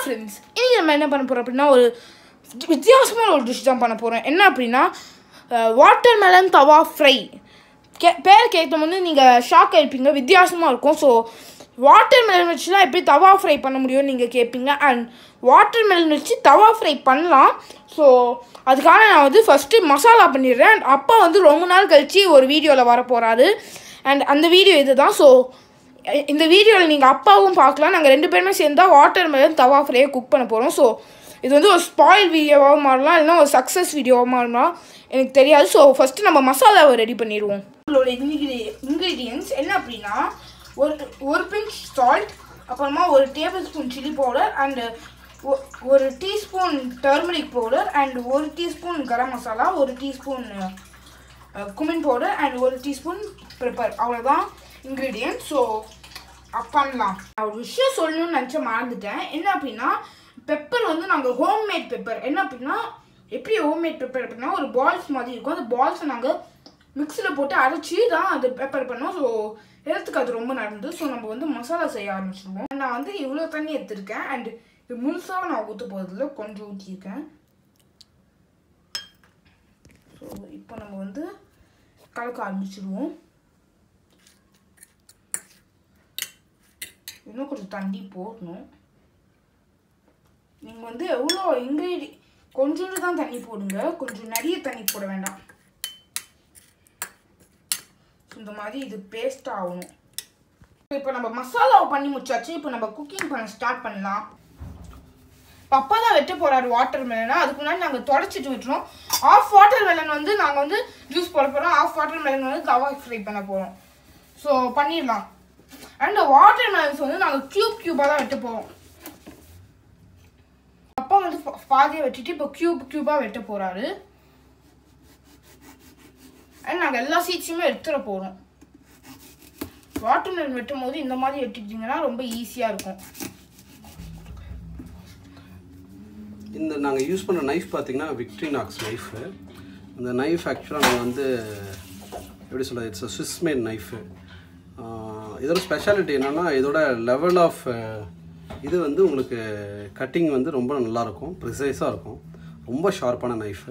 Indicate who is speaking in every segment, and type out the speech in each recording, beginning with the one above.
Speaker 1: Friends இன்னைக்கு நம்ம என்ன பண்ண போகிறோம் அப்படின்னா ஒரு வித்தியாசமான ஒரு டிஷ் தான் பண்ண போகிறோம் என்ன அப்படின்னா வாட்டர் மெலன் தவா ஃப்ரை கே பேர் கேட்கும் போது நீங்கள் ஷாக் ஆயிருப்பீங்க வித்தியாசமாக இருக்கும் ஸோ வாட்டர் மெலன் வச்சுலாம் எப்படி தவா ஃப்ரை பண்ண முடியும்னு நீங்கள் கேட்பீங்க அண்ட் வாட்டர் மெலன் வச்சு தவா ஃப்ரை பண்ணலாம் ஸோ அதுக்காக நான் வந்து ஃபஸ்ட்டு மசாலா பண்ணிடுறேன் அண்ட் அப்பா வந்து ரொம்ப நாள் கழித்து ஒரு வீடியோவில் வர போகிறாரு அண்ட் அந்த வீடியோ இதுதான் ஸோ இந்த வீடியோவில் நீங்கள் அப்பாவும் பார்க்கலாம் நாங்கள் ரெண்டு பேருமே சேர்ந்தா வாட்டர் மெலன் தவா ஃப்ரையை குக் பண்ண போகிறோம் ஸோ இது வந்து ஒரு ஸ்பாயில் வீடியோவாக மாறலாம் இல்லைனா ஒரு சக்ஸஸ் வீடியோவாக மாறலாம் எனக்கு தெரியாது ஸோ ஃபஸ்ட்டு நம்ம மசாலாவை ரெடி பண்ணிடுவோம் உங்களோட இன்கிரி இன்க்ரீடியன்ஸ் என்ன அப்படின்னா ஒரு ஒரு பிஞ்ச் சால்ட் அப்புறமா ஒரு tablespoon chilli powder and ஒரு டீஸ்பூன் டர்மரிக் பவுடர் அண்ட் ஒரு டீஸ்பூன் கரம் மசாலா ஒரு டீஸ்பூன் குமின் பவுடர் அண்ட் ஒரு டீஸ்பூன் பெப்பர் அவ்வளோதான் இன்க்ரீடியன்ட் ஸோ பண்ணலாம் நான் ஒரு விஷயம் சொல்லணும்னு நினச்ச மறந்துட்டேன் என்ன அப்படின்னா பெப்பர் வந்து நாங்கள் ஹோம்மேட் பெப்பர் என்ன அப்படின்னா எப்படி ஹோம்மேட் பெப்பர் அப்படின்னா ஒரு பால்ஸ் மாதிரி இருக்கும் அந்த பால்ஸை நாங்கள் மிக்சியில் போட்டு அரைச்சி தான் அது பெப்பர் பண்ணோம் ஸோ ஹெல்த்துக்கு அது ரொம்ப நடந்து ஸோ நம்ம வந்து மசாலா செய்ய ஆரம்பிச்சிடுவோம் நான் வந்து இவ்வளோ தண்ணி எடுத்திருக்கேன் அண்ட் இது முழுசாக நான் ஊற்ற போகிறதுல கொஞ்சம் ஊற்றிருக்கேன் ஸோ இப்போ நம்ம வந்து கலக்க ஆரம்பிச்சிடுவோம் இன்னும் கொஞ்சம் தண்ணி போடணும் நீங்கள் வந்து எவ்வளோ இன்க்ரீடி கொஞ்சோண்டு தான் தண்ணி போடுங்க கொஞ்சம் நிறைய தண்ணி போட வேண்டாம் இந்த மாதிரி இது பேஸ்ட் ஆகணும் இப்போ நம்ம மசாலாவை பண்ணி முடிச்சாச்சு இப்போ நம்ம குக்கிங் பண்ண ஸ்டார்ட் பண்ணலாம் பப்பா தான் வெட்ட போறாரு வாட்டர் மெலனா அதுக்கு முன்னாடி நாங்கள் தொடச்சிட்டு விட்டுறோம் ஆஃப் வாட்டர் மெலன் வந்து நாங்கள் வந்து ஜூஸ் போட போகிறோம் ஆஃப் வாட்டர் மெலன் வந்து தவா ஃப்ரை பண்ண போகிறோம் ஸோ பண்ணிடலாம் அண்ட் வாட்டர் மெலன்ஸ் வந்து நாங்கள் க்யூப் க்யூபாக தான் வெட்ட போகிறோம் அப்பா வந்து பாதியை வெட்டிட்டு இப்போ க்யூப் க்யூபாக வெட்ட போகிறாரு அண்ட் நாங்கள் எல்லா சீட்ஸுமே எடுத்துட போகிறோம் வாட்டர் மெலன் வெட்டும் போது இந்த மாதிரி வெட்டிக்கிட்டிங்கன்னா ரொம்ப ஈஸியாக இருக்கும்
Speaker 2: இந்த நாங்கள் யூஸ் பண்ணுற நைஃப் பார்த்தீங்கன்னா விக்ட்ரினாக்ஸ் நைஃபு இந்த நைஃப் ஆக்சுவலாக நாங்கள் வந்து எப்படி சொல்கிறது இட்ஸ் ஸ்விஸ் மேட் நைஃபு இதோட ஸ்பெஷாலிட்டி என்னென்னா இதோட லெவல் ஆஃப் இது வந்து உங்களுக்கு கட்டிங் வந்து ரொம்ப நல்லாயிருக்கும் ப்ரிசைஸாக இருக்கும் ரொம்ப ஷார்ப்பான நைஃபு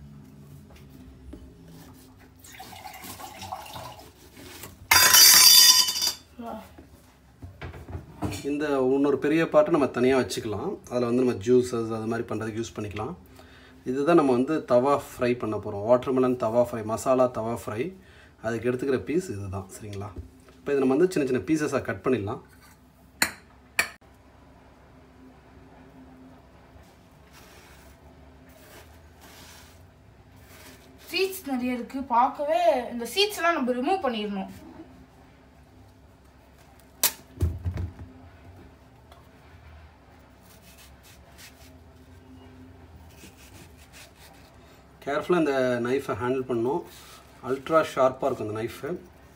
Speaker 2: இந்த இன்னொரு பெரிய பாட்டை நம்ம தனியாக வச்சுக்கலாம் அதில் வந்து நம்ம ஜூஸஸ் அது மாதிரி பண்ணுறதுக்கு யூஸ் பண்ணிக்கலாம் இதுதான் நம்ம வந்து தவா ஃப்ரை பண்ண போகிறோம் வாட்டர்மெலன் தவா ஃப்ரை மசாலா தவா ஃப்ரை அதுக்கு எடுத்துக்கிற பீஸ் இதுதான் சரிங்களா இப்போ இதை நம்ம வந்து சின்ன சின்ன பீசஸாக கட் பண்ணிடலாம்
Speaker 1: சீட்ஸ் நிறைய இருக்கு பார்க்கவே இந்த சீட்ஸ் எல்லாம் நம்ம ரிமூவ் பண்ணிடணும்
Speaker 2: கேர்ஃபுல்லாக இந்த நைஃபை ஹேண்டில் பண்ணணும் அல்ட்ரா ஷார்ப்பாக இருக்கும் அந்த நைஃபு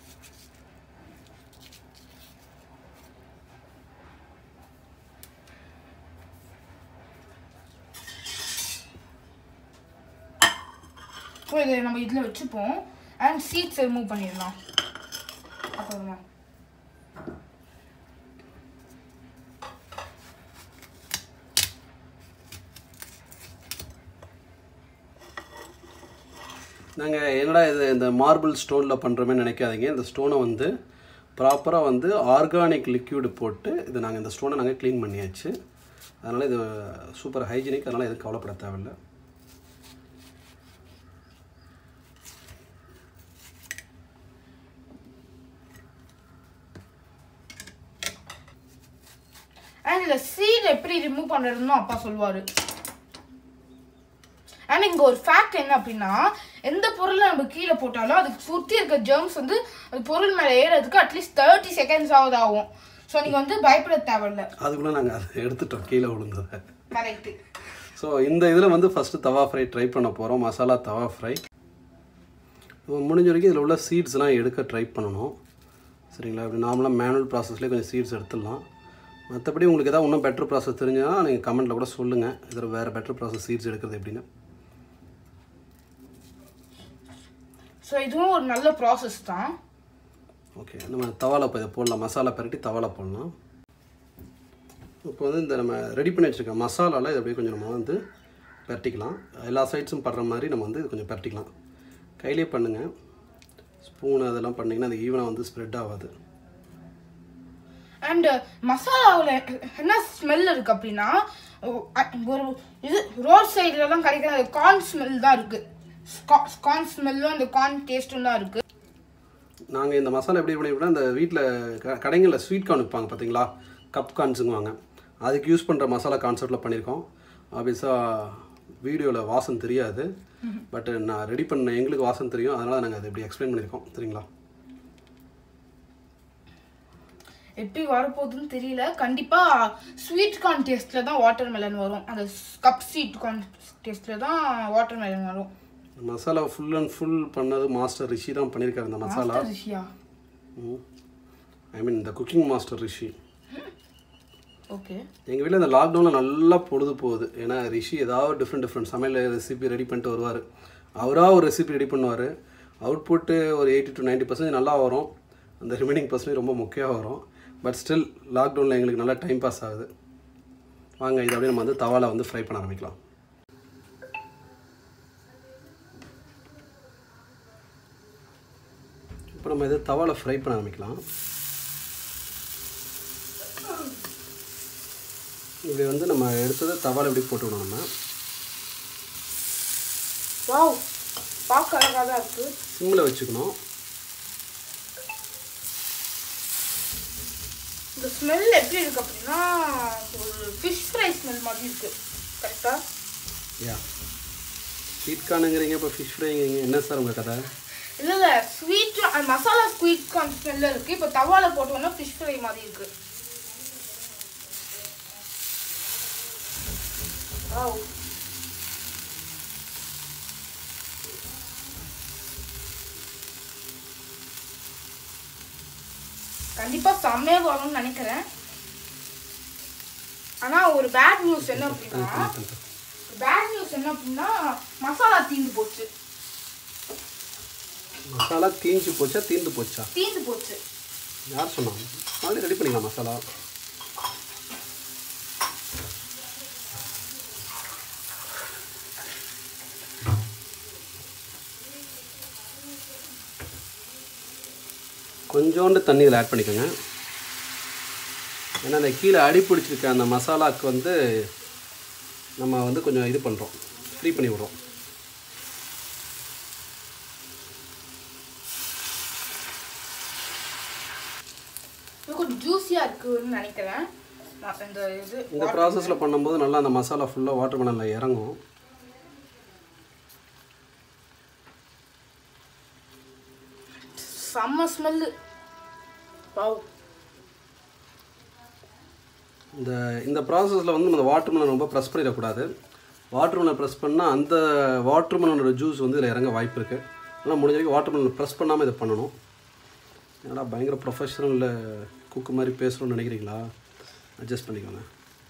Speaker 1: ஸோ இதை நம்ம இதில் வச்சுப்போம் அண்ட் சீட்ஸ் ரிமூவ் பண்ணிடலாம் அப்புறமா
Speaker 2: நாங்கள் என்னடா இது இந்த மார்பிள் ஸ்டோனில் பண்ணுறோமே நினைக்காதீங்க இந்த ஸ்டோனை வந்து ப்ராப்பராக வந்து ஆர்கானிக் லிக்யூடு போட்டு இது நாங்கள் இந்த ஸ்டோனை நாங்கள் க்ளீன் பண்ணியாச்சு அதனால் இது சூப்பர் ஹைஜீனிக் அதனால் எதுவும் கவலைப்பட தேவையில்லை
Speaker 1: அண்ட் இந்த சீட் எப்படி ரிமூவ் பண்ணுறதுன்னு அப்பா சொல்லுவார் அண்ட் இங்கே ஒரு ஃபேக்ட் என்ன அப்படின்னா எந்த பொருளை நம்ம கீழே போட்டாலும் அதுக்கு சுற்றி இருக்க ஜெர்ம்ஸ் வந்து அது பொருள் மேலே ஏறதுக்கு அட்லீஸ்ட் தேர்ட்டி செகண்ட்ஸ் ஆகுது ஆகும் ஸோ நீங்கள் வந்து பயப்பட தேவையில்ல
Speaker 2: அதுக்குள்ளே நாங்கள் அதை எடுத்துட்டோம் கீழே விழுந்ததை
Speaker 1: கரெக்டு
Speaker 2: ஸோ இந்த இதில் வந்து ஃபஸ்ட்டு தவா ஃப்ரை ட்ரை பண்ண போகிறோம் மசாலா தவா ஃப்ரை நம்ம முடிஞ்ச வரைக்கும் இதில் உள்ள சீட்ஸ்லாம் எடுக்க ட்ரை பண்ணணும் சரிங்களா இப்படி நார்மலாக மேனுவல் ப்ராசஸ்லேயே கொஞ்சம் சீட்ஸ் எடுத்துடலாம் மற்றபடி உங்களுக்கு ஏதாவது இன்னும் பெட்டர் ப்ராசஸ் தெரிஞ்சுன்னா நீங்கள் கமெண்ட்டில் கூட சொல்லுங்கள் இதில் வேறு பெட்டர் ப்ராசஸ் சீட்ஸ் எடுக்கிறது எப்படின்னு
Speaker 1: ஸோ இதுவும் ஒரு நல்ல ப்ராசஸ் தான்
Speaker 2: ஓகே நம்ம தவால இப்போ இதை போடலாம் மசாலா பரட்டி தவால போடலாம் இப்போ வந்து இந்த நம்ம ரெடி பண்ணி வச்சுருக்க மசாலாவில் இதை அப்படியே கொஞ்சம் நம்ம வந்து பரட்டிக்கலாம் எல்லா சைட்ஸும் படுற மாதிரி நம்ம வந்து இது கொஞ்சம் பரட்டிக்கலாம் கையிலே பண்ணுங்கள் ஸ்பூன் அதெல்லாம் பண்ணிங்கன்னா அது ஈவனாக வந்து ஸ்ப்ரெட் ஆகாது
Speaker 1: அண்ட் மசாலாவில் என்ன ஸ்மெல் இருக்கு அப்படின்னா ஒ- அ- ஒரு இது ரோட் சைட்லலாம் கிடைக்கிற அந்த கார்ன் ஸ்மெல் தான் இருக்கு கார்ன் ஸ்மெல்லும் அந்த கார்ன் டேஸ்ட்டும் தான் இருக்கு
Speaker 2: நாங்கள் இந்த மசாலா எப்படி பண்ணிவிட்டோம் இந்த வீட்டில் க கடைங்களில் ஸ்வீட் கார்ன் விற்பாங்க பார்த்தீங்களா கப் கார்ன்ஸுங்குவாங்க அதுக்கு யூஸ் பண்ணுற மசாலா கான்செப்டில் பண்ணியிருக்கோம் ஆப்வியஸாக வீடியோவில் வாசம் தெரியாது பட் நான் ரெடி பண்ண எங்களுக்கு வாசம் தெரியும் அதனால் நாங்கள் அதை இப்படி எக்ஸ்பிளைன் பண்ணியிருக்கோம் சரிங்களா
Speaker 1: எப்படி வரப்போகுதுன்னு தெரியல கண்டிப்பா ஸ்வீட் கார்ன் டேஸ்ட்ல தான் வாட்டர் மெலன் வரும் அந்த கப் ஸ்வீட் கார்ன் டேஸ்ட்ல தான் வாட்டர் மெலன் வரும்
Speaker 2: மசாலா ஃபுல் அண்ட் ஃபுல் பண்ணது மாஸ்டர் ரிஷி தான் பண்ணியிருக்காரு இந்த மசாலா
Speaker 1: மாஸ்டர் ரிஷியா
Speaker 2: ஐ மீன் இந்த குக்கிங் மாஸ்டர் ரிஷி
Speaker 1: ஓகே
Speaker 2: எங்கள் வீட்டில் இந்த லாக்டவுனில் நல்லா பொழுது போகுது ஏன்னா ரிஷி ஏதாவது டிஃப்ரெண்ட் டிஃப்ரெண்ட் சமையல் ரெசிபி ரெடி பண்ணிட்டு வருவார் அவராக ஒரு ரெசிபி ரெடி பண்ணுவார் அவுட்புட்டு ஒரு எயிட்டி டு 90% பர்சன்டேஜ் நல்லா வரும் அந்த ரிமைனிங் பர்சன்டேஜ் ரொம்ப முக்கியம் வரும் பட் ஸ்டில் லாக்டவுனில் எங்களுக்கு நல்லா டைம் பாஸ் ஆகுது வாங்க இதை அப்படியே நம்ம வந்து தவால வந்து ஃப்ரை பண்ண ஆரம்பிக்கலாம் இப்போ நம்ம இதை தவால ஃப்ரை பண்ண ஆரம்பிக்கலாம் இப்படி வந்து நம்ம எடுத்ததை தவால இப்படி போட்டுக்கணும் நம்ம
Speaker 1: வாவ் பார்க்க அழகாக தான் இருக்கு
Speaker 2: சிம்மில் வச்சுக்கணும்
Speaker 1: இந்த ஸ்மெல் எப்படி இருக்கு அப்படின்னா ஒரு ஃபிஷ் ஃப்ரை ஸ்மெல் மாதிரி இருக்கு கரெக்டா
Speaker 2: யா ஸ்வீட் கார்னுங்கிறீங்க இப்போ ஃபிஷ் ஃப்ரைங்கிறீங்க என்ன சார் உங்கள் கதை
Speaker 1: இல்ல இல்ல ஸ்வீட் மசாலா ஸ்வீட் கார்ன் ஸ்மெல்ல இருக்கு இப்போ தவால போட்டோம்னா ஃபிஷ் ஃப்ரை மாதிரி இருக்கு வாவ் கண்டிப்பா செம்மையா வரும்னு நினைக்கிறேன் ஆனா ஒரு பேட் நியூஸ் என்ன அப்படின்னா பேட் நியூஸ் என்ன அப்படின்னா மசாலா தீந்து போச்சு
Speaker 2: மசாலா தீஞ்சு போச்சா தீந்து போச்சா
Speaker 1: தீந்து போச்சு
Speaker 2: யார் சொன்னாங்க நாளே ரெடி பண்ணிக்கலாம் மசாலா கொஞ்சோண்டு தண்ணி இதில் ஆட் பண்ணிக்கோங்க ஏன்னா அந்த கீழே அடி பிடிச்சிருக்க அந்த மசாலாவுக்கு வந்து நம்ம வந்து கொஞ்சம் இது பண்ணுறோம் ஃப்ரீ பண்ணி விடுறோம்
Speaker 1: இது கொஞ்சம் ஜூஸியா இருக்குன்னு நினைக்கிறேன் நான் இந்த இது
Speaker 2: இந்த ப்ராசஸில் பண்ணும்போது நல்லா அந்த மசாலா ஃபுல்லாக வாட்டர் மெலனில் இறங்கும்
Speaker 1: செம்ம ஸ்மெல்லு வாவ்
Speaker 2: இந்த இந்த ப்ராசஸில் வந்து நம்ம வாட்டர் மெலன் ரொம்ப ப்ரெஸ் பண்ணிடக்கூடாது வாட்டர் மெலன் ப்ரெஸ் பண்ணால் அந்த வாட்டர் மெலனோட ஜூஸ் வந்து இதில் இறங்க வாய்ப்பு இருக்குது ஆனால் முடிஞ்ச வரைக்கும் வாட்டர் மெலன் ப்ரெஸ் பண்ணாமல் இதை பண்ணணும் ஏன்னா பயங்கர ப்ரொஃபஷனல் குக்கு மாதிரி பேசணும்னு நினைக்கிறீங்களா அட்ஜஸ்ட் பண்ணிக்கோங்க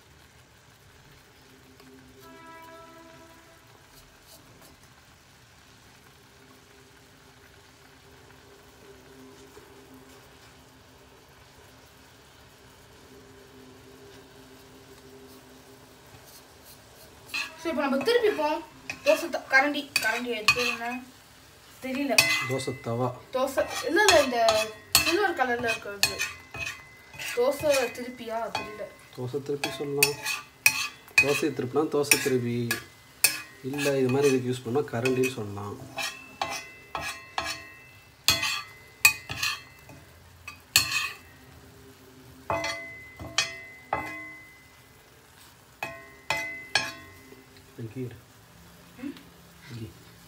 Speaker 1: சரி இப்போ நம்ம திருப்பி போம் தோசை த- கரண்டி கரண்டி எடுத்து என்ன தெரியல
Speaker 2: தோசை தவா
Speaker 1: தோசை இல்லை இல்லை இந்த சில்வர் கலரில் இருக்கிறது தோசை திருப்பியா தெரியல
Speaker 2: தோசை திருப்பி சொல்லலாம் தோசையை திருப்பினா தோசை திருப்பி இல்லை இது மாதிரி இதுக்கு யூஸ் பண்ணால் கரண்டின்னு சொல்லலாம் கீ எடு. கீ.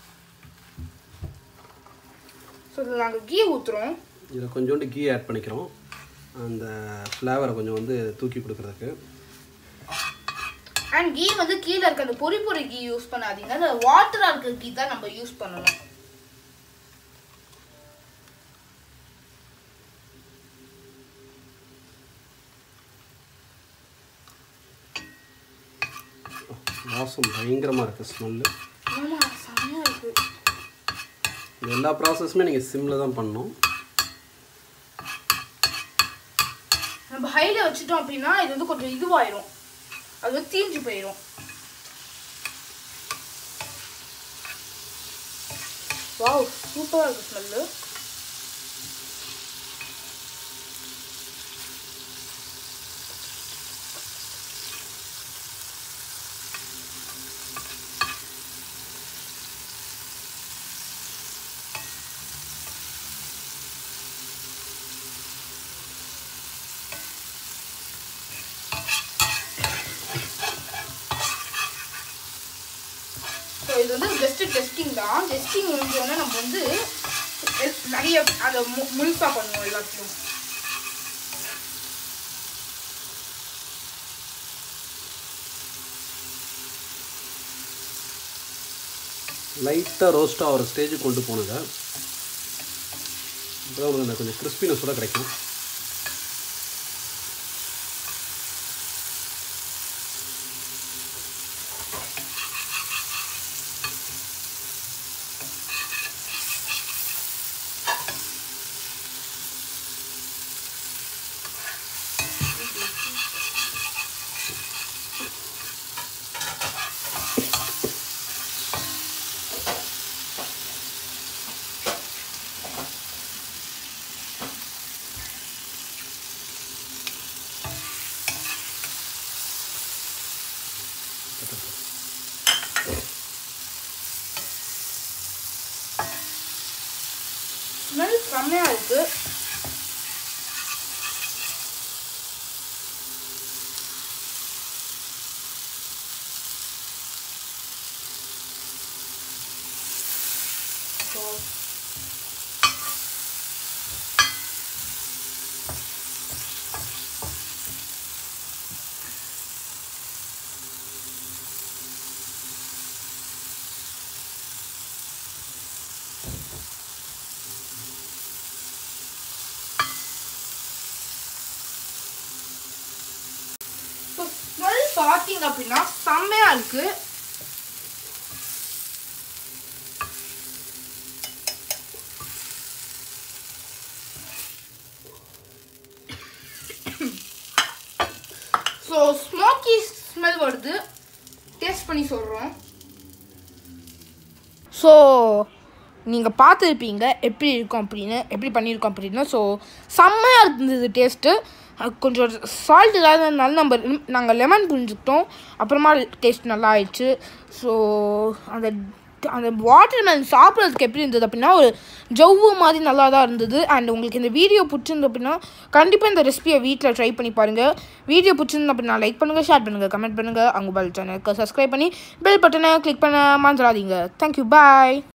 Speaker 1: ஸோ இதில் நாங்கள் கீ ஊற்றுறோம்
Speaker 2: இதில் கொஞ்சோண்டு கீ ஆட் பண்ணிக்கிறோம் அந்த ஃப்ளேவரை கொஞ்சம் வந்து தூக்கி கொடுக்கறதுக்கு
Speaker 1: அண்ட் கீ வந்து கீழே இருக்க அந்த பொரி பொரி கீ யூஸ் பண்ணாதீங்க அந்த வாட்டராக இருக்க கீ தான் நம்ம யூஸ் பண்ணணும்
Speaker 2: வாசம் பயங்கரமாக இருக்குது ஸ்மெல்லு
Speaker 1: ஆமாம் செம்மையாக இருக்குது
Speaker 2: இந்த எல்லா ப்ராசஸுமே நீங்கள் சிம்மில் தான் பண்ணணும்
Speaker 1: நம்ம ஹையில் வச்சுட்டோம் அப்படின்னா இது வந்து கொஞ்சம் இதுவாயிரும் அது வந்து தீஞ்சு போயிடும் வாவ் சூப்பராக இருக்கு ஸ்மெல்லு ஸோ இது வந்து ஜஸ்ட் டெஸ்டிங் தான் டெஸ்டிங் முடிஞ்சோடனே நம்ம வந்து எல்- நிறைய அதை மு முழுசாக பண்ணுவோம் எல்லாத்தையும்
Speaker 2: லைட்டாக ரோஸ்ட்டாக ஒரு ஸ்டேஜுக்கு கொண்டு போனதை இப்போ உங்களுக்கு அந்த கொஞ்சம் கிறிஸ்பினஸோட கிடைக்கும்
Speaker 1: ஸ்மெல் செம்மையாக இருக்குது ஸோ ஸோ ஸ்மெல் பார்த்தீங்க அப்படின்னா செம்மையாக இருக்குது ஸோ ஸ்மோக்கி ஸ்மெல் வருது டேஸ்ட் பண்ணி சொல்கிறோம் ஸோ நீங்கள் பார்த்துருப்பீங்க எப்படி இருக்கும் அப்படின்னு எப்படி பண்ணியிருக்கோம் அப்படின்னு ஸோ செம்மையாக இருந்தது டேஸ்ட்டு கொஞ்சம் சால்ட் இல்லாததுனால நம்ம நாங்கள் லெமன் புரிஞ்சுக்கிட்டோம் அப்புறமா டேஸ்ட் நல்லா ஆயிடுச்சு ஸோ அந்த அந்த வாட்டர் மெலன் சாப்பிட்றதுக்கு எப்படி இருந்தது அப்படின்னா ஒரு ஜவ்வு மாதிரி நல்லா தான் இருந்தது அண்ட் உங்களுக்கு இந்த வீடியோ பிடிச்சிருந்து அப்படின்னா கண்டிப்பாக இந்த ரெசிபியை வீட்டில் ட்ரை பண்ணி பாருங்கள் வீடியோ பிடிச்சிருந்து அப்படின்னா லைக் பண்ணுங்கள் ஷேர் பண்ணுங்கள் கமெண்ட் பண்ணுங்கள் அவங்க பெல் சேனலுக்கு சப்ஸ்கிரைப் பண்ணி பெல் பட்டனை கிளிக் பண்ண மறந்துடாதீங்க தேங்க்யூ பாய்